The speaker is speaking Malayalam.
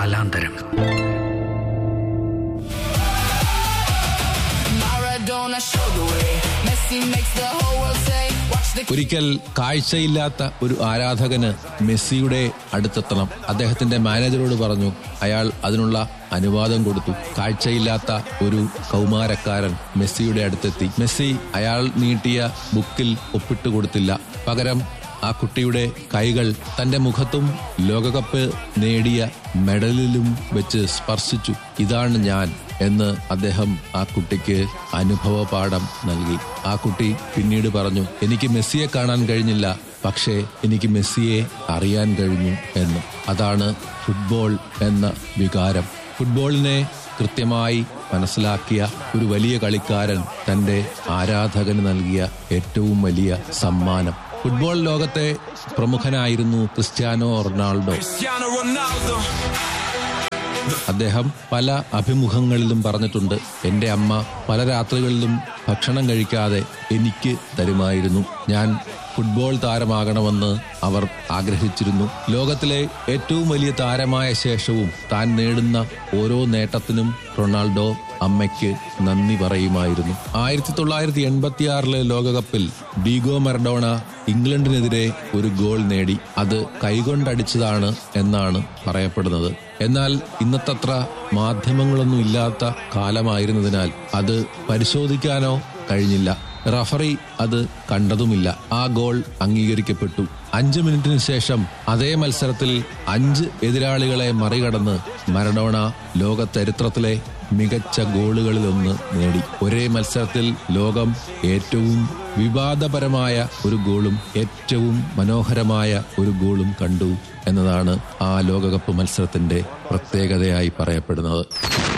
കാലാന്തരം Maradona showed the way. Messi makes the whole world say, watch the ഒരിക്കൽ കാഴ്ചയില്ലാത്ത ഒരു ആരാധകന് മെസ്സിയുടെ അടുത്തെത്തണം അദ്ദേഹത്തിന്റെ മാനേജറോട് പറഞ്ഞു അയാൾ അതിനുള്ള അനുവാദം കൊടുത്തു കാഴ്ചയില്ലാത്ത ഒരു കൗമാരക്കാരൻ മെസ്സിയുടെ അടുത്തെത്തി മെസ്സി അയാൾ നീട്ടിയ ബുക്കിൽ ഒപ്പിട്ട് കൊടുത്തില്ല പകരം ആ കുട്ടിയുടെ കൈകൾ തന്റെ മുഖത്തും ലോകകപ്പ് നേടിയ മെഡലിലും വെച്ച് സ്പർശിച്ചു ഇതാണ് ഞാൻ എന്ന് അദ്ദേഹം ആ കുട്ടിക്ക് അനുഭവ പാഠം നൽകി ആ കുട്ടി പിന്നീട് പറഞ്ഞു എനിക്ക് മെസ്സിയെ കാണാൻ കഴിഞ്ഞില്ല പക്ഷേ എനിക്ക് മെസ്സിയെ അറിയാൻ കഴിഞ്ഞു എന്ന് അതാണ് ഫുട്ബോൾ എന്ന വികാരം ഫുട്ബോളിനെ കൃത്യമായി മനസ്സിലാക്കിയ ഒരു വലിയ കളിക്കാരൻ തന്റെ ആരാധകന് നൽകിയ ഏറ്റവും വലിയ സമ്മാനം ഫുട്ബോൾ ലോകത്തെ പ്രമുഖനായിരുന്നു ക്രിസ്ത്യാനോ റൊണാൾഡോ Cristiano Ronaldo. അദ്ദേഹം പല അഭിമുഖങ്ങളിലും പറഞ്ഞിട്ടുണ്ട് എന്റെ അമ്മ പല രാത്രികളിലും ഭക്ഷണം കഴിക്കാതെ എനിക്ക് തരുമായിരുന്നു ഞാൻ ഫുട്ബോൾ താരമാകണമെന്ന് അവർ ആഗ്രഹിച്ചിരുന്നു ലോകത്തിലെ ഏറ്റവും വലിയ താരമായ ശേഷവും താൻ നേടുന്ന ഓരോ നേട്ടത്തിനും റൊണാൾഡോ അമ്മയ്ക്ക് നന്ദി പറയുമായിരുന്നു ആയിരത്തി തൊള്ളായിരത്തി എൺപത്തി ആറിലെ ലോകകപ്പിൽ ഡീഗോ മറഡോണ ഇംഗ്ലണ്ടിനെതിരെ ഒരു ഗോൾ നേടി അത് കൈകൊണ്ടടിച്ചതാണ് എന്നാണ് പറയപ്പെടുന്നത് എന്നാൽ ഇന്നത്തത്ര മാധ്യമങ്ങളൊന്നും ഇല്ലാത്ത കാലമായിരുന്നതിനാൽ അത് പരിശോധിക്കാനോ കഴിഞ്ഞില്ല റഫറി അത് കണ്ടതുമില്ല ആ ഗോൾ അംഗീകരിക്കപ്പെട്ടു അഞ്ച് മിനിറ്റിന് ശേഷം അതേ മത്സരത്തിൽ അഞ്ച് എതിരാളികളെ മറികടന്ന് മരഡോണ ലോക ചരിത്രത്തിലെ മികച്ച ഗോളുകളിലൊന്ന് നേടി ഒരേ മത്സരത്തിൽ ലോകം ഏറ്റവും വിവാദപരമായ ഒരു ഗോളും ഏറ്റവും മനോഹരമായ ഒരു ഗോളും കണ്ടു എന്നതാണ് ആ ലോകകപ്പ് മത്സരത്തിന്റെ പ്രത്യേകതയായി പറയപ്പെടുന്നത്